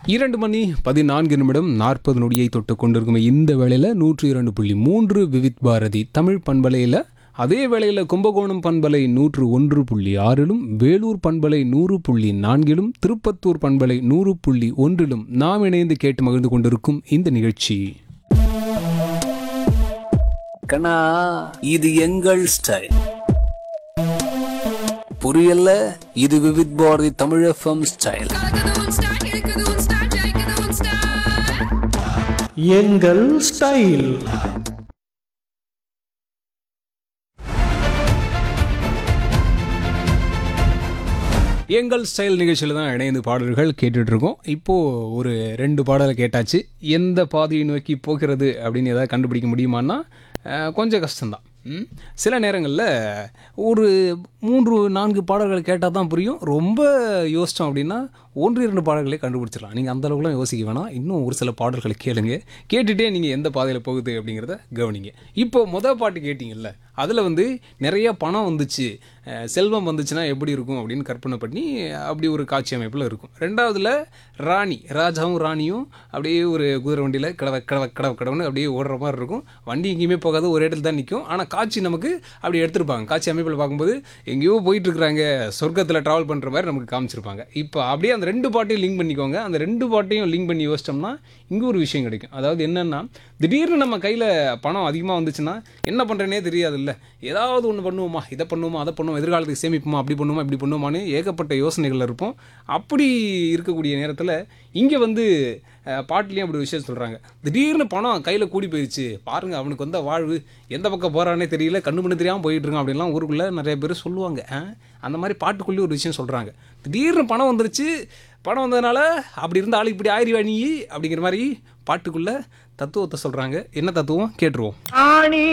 இரண்டு மணி பதினான்கு நிமிடம் நாற்பது நொடியை தொட்டு கொண்டிருக்கும் இந்த வேளையில் நூற்றி இரண்டு புள்ளி மூன்று விவித் பாரதி தமிழ் பண்பலையில் அதே வேளையில் கும்பகோணம் பண்பலை நூற்று ஒன்று புள்ளி ஆறிலும் வேலூர் பண்பலை நூறு புள்ளி நான்கிலும் திருப்பத்தூர் பண்பலை நூறு புள்ளி ஒன்றிலும் நாம் இணைந்து கேட்டு மகிழ்ந்து கொண்டிருக்கும் இந்த நிகழ்ச்சி கண்ணா இது எங்கள் ஸ்டைல் புரியல இது விவித் பாரதி தமிழ் எஃப்எம் ஸ்டைல் கலக்குது உன் ஸ்டைல் இருக்குது உன் ஸ்டைல் ஜெயிக்குது உன் ஸ்டைல் எங்கள் ஸ்டைல் எங்கள் ஸ்டைல் நிகழ்ச்சியில் தான் இணைந்து பாடல்கள் கேட்டுட்டு இருக்கோம் இப்போது ஒரு ரெண்டு பாடலை கேட்டாச்சு எந்த பாதையை நோக்கி போகிறது அப்படின்னு ஏதாவது கண்டுபிடிக்க முடியுமான்னா அஹ், கொஞ்சம் கஷ்டம்தான் ம். சில நேரங்களில் ஒரு மூன்று நான்கு பாடல்கள் கேட்டால் தான் புரியும் ரொம்ப யோசித்தோம் அப்படின்னா ஒன்று இரண்டு பாடல்களே கண்டுபிடிச்சிடலாம் நீங்கள் அந்த அளவுக்குலாம் யோசிக்க வேணாம் இன்னும் ஒரு சில பாடல்களை கேளுங்க கேட்டுகிட்டே நீங்கள் எந்த பாதையில் போகுது அப்படிங்கிறத கவனிங்க இப்போ மொதல் பாட்டு கேட்டிங்கல்ல அதில் வந்து நிறைய பணம் வந்துச்சு அஹ் செல்வம் வந்துச்சுன்னா எப்படி இருக்கும் அப்படின்னு கற்பனை பண்ணி அப்படி ஒரு காட்சி அமைப்பில் இருக்கும் ரெண்டாவதுல ராணி ராஜாவும் ராணியும் அப்படியே ஒரு குதிரை வண்டியில் கடவை கடவை கடவை கடவுன்னு அப்படியே ஓடுற மாதிரி இருக்கும் வண்டி எங்கேயுமே போகாது ஒரு இடத்துல தான் நிற்கும் ஆனால் காட்சி நமக்கு அப்படி எடுத்திருப்பாங்க காட்சி அமைப்பில் பார்க்கும்போது எங்கேயோ போயிட்டு இருக்கிறாங்க சொர்க்கத்தில் ட்ராவல் பண்ணுற மாதிரி நமக்கு காமிச்சிருப்பாங்க இப்போ அப்படியே அந்த ரெண்டு பாட்டையும் லிங்க் பண்ணிக்கோங்க அந்த ரெண்டு பாட்டையும் லிங்க் பண்ணி யோசிச்சோம்னா இங்கே ஒரு விஷயம் கிடைக்கும் அதாவது என்னென்னா திடீர்னு நம்ம கையில் பணம் அதிகமாக வந்துச்சுன்னா என்ன பண்ணுறேனே தெரியாதுல்ல ஏதாவது ஒன்று பண்ணுவோமா இதை பண்ணுவோமா அதை பண்ணுவோம் எதிர்காலத்துக்கு சேமிப்போமா அப்படி பண்ணுவோமா இப்படி பண்ணுவோமான்னு ஏகப்பட்ட யோசனைகள் இருப்போம் அப்படி இருக்கக்கூடிய நேரத்தில் இங்கே வந்து அஹ், பாட்டுலேயும் அப்படி ஒரு விஷயம் சொல்கிறாங்க திடீர்னு பணம் கையில் கூடி போயிடுச்சு பாருங்கள் அவனுக்கு வந்த வாழ்வு எந்த பக்கம் போகிறானே தெரியல கண்ணு பண்ணு தெரியாமல் போயிட்டு இருக்கான் அப்படின்லாம் ஊருக்குள்ளே நிறைய பேர் சொல்லுவாங்க அஹ், அந்த மாதிரி பாட்டுக்குள்ளேயே ஒரு விஷயம் சொல்கிறாங்க திடீர்னு பணம் வந்துருச்சு பணம் வந்ததுனால அப்படி இருந்த ஆளு இப்படி ஆயிடுவா நீ அப்படிங்கிற மாதிரி பாட்டுக்குள்ளே தத்துவத்தை சொல்கிறாங்க என்ன தத்துவம் கேட்டுருவோம் ஆணி